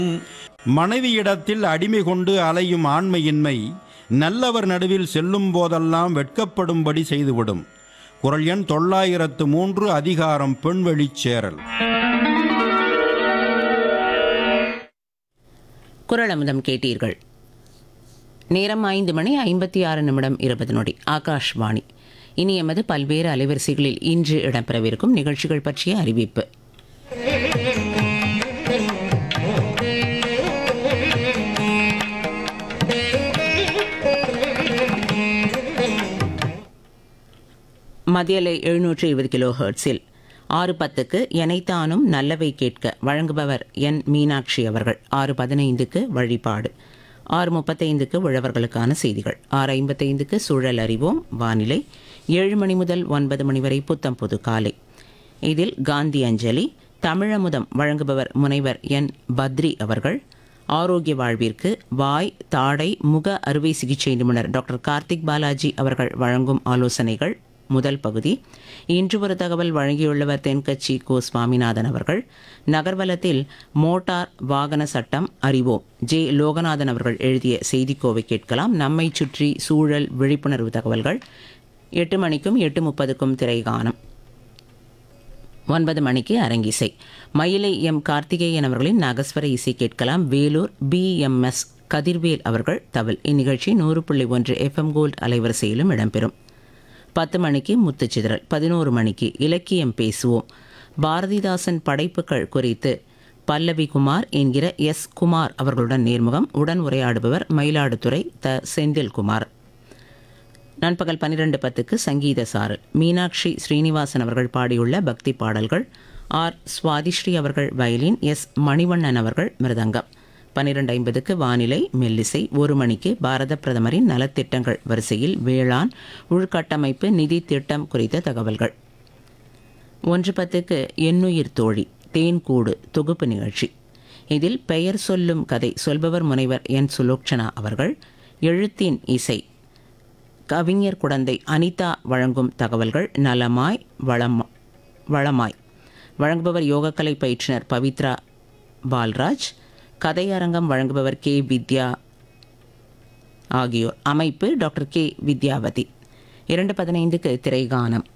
மனைவியிடத்தில் அடிமை கொண்டு அலையும் ஆண்மையின்மை நல்லவர் நடுவில் செல்லும் போதெல்லாம் வெட்கப்படும்படி செய்துவிடும் குரல் எண் தொள்ளாயிரத்து மூன்று அதிகாரம் பெண்வழிச் சேரல் குரல் அமுதம் கேட்டீர்கள் நேரம் ஐந்து மணி ஐம்பத்தி ஆறு நிமிடம் இருபது நொடி ஆகாஷ்வாணி இனி எமது பல்வேறு அலைவரிசைகளில் இன்று இடம்பெறவிருக்கும் நிகழ்ச்சிகள் பற்றிய அறிவிப்பு மதியலை எழுநூற்று இருபது கிலோ ஹெர்ட்ஸில் ஆறு பத்துக்கு எனைத்தானும் நல்லவை கேட்க வழங்குபவர் என் மீனாட்சி அவர்கள் ஆறு பதினைந்துக்கு வழிபாடு ஆறு முப்பத்தைந்துக்கு உழவர்களுக்கான செய்திகள் ஆறு ஐம்பத்தைந்துக்கு சூழல் அறிவோம் வானிலை ஏழு மணி முதல் ஒன்பது மணி வரை புத்தம் புது காலை இதில் காந்தி அஞ்சலி தமிழமுதம் வழங்குபவர் முனைவர் என் பத்ரி அவர்கள் ஆரோக்கிய வாழ்விற்கு வாய் தாடை முக அறுவை சிகிச்சை நிபுணர் டாக்டர் கார்த்திக் பாலாஜி அவர்கள் வழங்கும் ஆலோசனைகள் முதல் பகுதி இன்று ஒரு தகவல் வழங்கியுள்ளவர் தென்கட்சி கோ சுவாமிநாதன் அவர்கள் நகர்வலத்தில் மோட்டார் வாகன சட்டம் அறிவோம் ஜே லோகநாதன் அவர்கள் எழுதிய செய்திக்கோவை கேட்கலாம் நம்மை சுற்றி சூழல் விழிப்புணர்வு தகவல்கள் எட்டு மணிக்கும் எட்டு முப்பதுக்கும் திரைகானம் ஒன்பது மணிக்கு அரங்கிசை மயிலை எம் கார்த்திகேயன் அவர்களின் நகஸ்வர இசை கேட்கலாம் வேலூர் பிஎம்எஸ் கதிர்வேல் அவர்கள் தவில் இந்நிகழ்ச்சி நூறு புள்ளி ஒன்று எஃப்எம் கோல்ட் அலைவரிசையிலும் இடம்பெறும் பத்து மணிக்கு முத்துச்சிதறல் பதினோரு மணிக்கு இலக்கியம் பேசுவோம் பாரதிதாசன் படைப்புகள் குறித்து பல்லவி குமார் என்கிற எஸ் குமார் அவர்களுடன் நேர்முகம் உடன் உரையாடுபவர் மயிலாடுதுறை த செந்தில்குமார் நண்பகல் பன்னிரண்டு பத்துக்கு சங்கீத சாரல் மீனாட்சி ஸ்ரீனிவாசன் அவர்கள் பாடியுள்ள பக்தி பாடல்கள் ஆர் சுவாதிஸ்ரீ அவர்கள் வயலின் எஸ் மணிவண்ணன் அவர்கள் மிருதங்கம் பன்னிரெண்டு ஐம்பதுக்கு வானிலை மெல்லிசை ஒரு மணிக்கு பாரத பிரதமரின் நலத்திட்டங்கள் வரிசையில் வேளாண் உள்கட்டமைப்பு நிதி திட்டம் குறித்த தகவல்கள் ஒன்று பத்துக்கு எண்ணுயிர் தோழி தேன்கூடு தொகுப்பு நிகழ்ச்சி இதில் பெயர் சொல்லும் கதை சொல்பவர் முனைவர் என் சுலோக்ஷனா அவர்கள் எழுத்தின் இசை கவிஞர் குடந்தை அனிதா வழங்கும் தகவல்கள் நலமாய் வளம் வளமாய் வழங்குபவர் யோகக்கலை பயிற்றுனர் பவித்ரா பால்ராஜ் கதையரங்கம் வழங்குபவர் கே வித்யா ஆகியோர் அமைப்பு டாக்டர் கே வித்யாவதி இரண்டு பதினைந்துக்கு திரைகானம்